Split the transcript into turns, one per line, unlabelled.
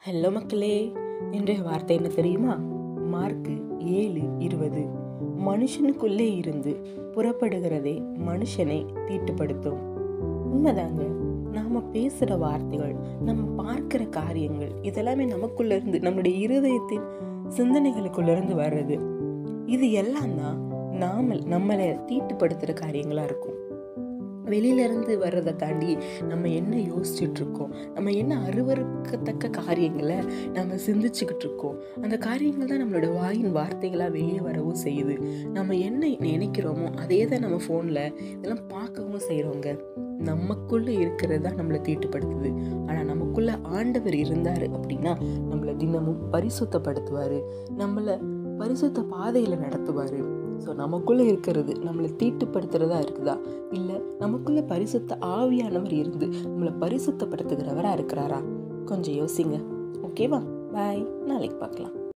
hello மக்களே இன்றைய வார்த்தை என்ன தெரியுமா மார்க்கு ஏழு இருபது மனுஷனுக்குள்ளே இருந்து புறப்படுகிறதே மனுஷனை தீட்டுப்படுத்தும் உண்மைதாங்க நாம பேசுகிற வார்த்தைகள் நம்ம பார்க்கிற காரியங்கள் இதெல்லாமே நமக்குள்ள இருந்து நம்மளுடைய இருதயத்தின் சிந்தனைகளுக்குள்ள இருந்து வர்றது இது எல்லாம் தான் நாம நம்மளை தீட்டுப்படுத்துகிற காரியங்களாக இருக்கும் வெளியிலேருந்து வர்றதை தாண்டி நம்ம என்ன யோசிச்சுட்டு இருக்கோம் நம்ம என்ன அருவருக்கத்தக்க காரியங்களை நம்ம சிந்திச்சுக்கிட்டு இருக்கோம் அந்த காரியங்கள் தான் நம்மளோட வாயின் வார்த்தைகளாக வெளியே வரவும் செய்யுது நம்ம என்ன நினைக்கிறோமோ அதே தான் நம்ம ஃபோனில் இதெல்லாம் பார்க்கவும் செய்கிறோங்க நமக்குள்ளே இருக்கிறது தான் நம்மளை தீட்டுப்படுத்துது ஆனால் நமக்குள்ள ஆண்டவர் இருந்தார் அப்படின்னா நம்மளை தினமும் பரிசுத்தப்படுத்துவார் நம்மளை பரிசுத்த பாதையில் நடத்துவார் ஸோ நமக்குள்ளே இருக்கிறது நம்மளை தீட்டுப்படுத்துறதா இருக்குதா இல்லை நமக்குள்ள பரிசுத்த ஆவியானவர் இருந்து நம்மளை பரிசுத்தப்படுத்துகிறவரா இருக்கிறாரா கொஞ்சம் யோசிங்க ஓகேவா பாய் நாளைக்கு பார்க்கலாம்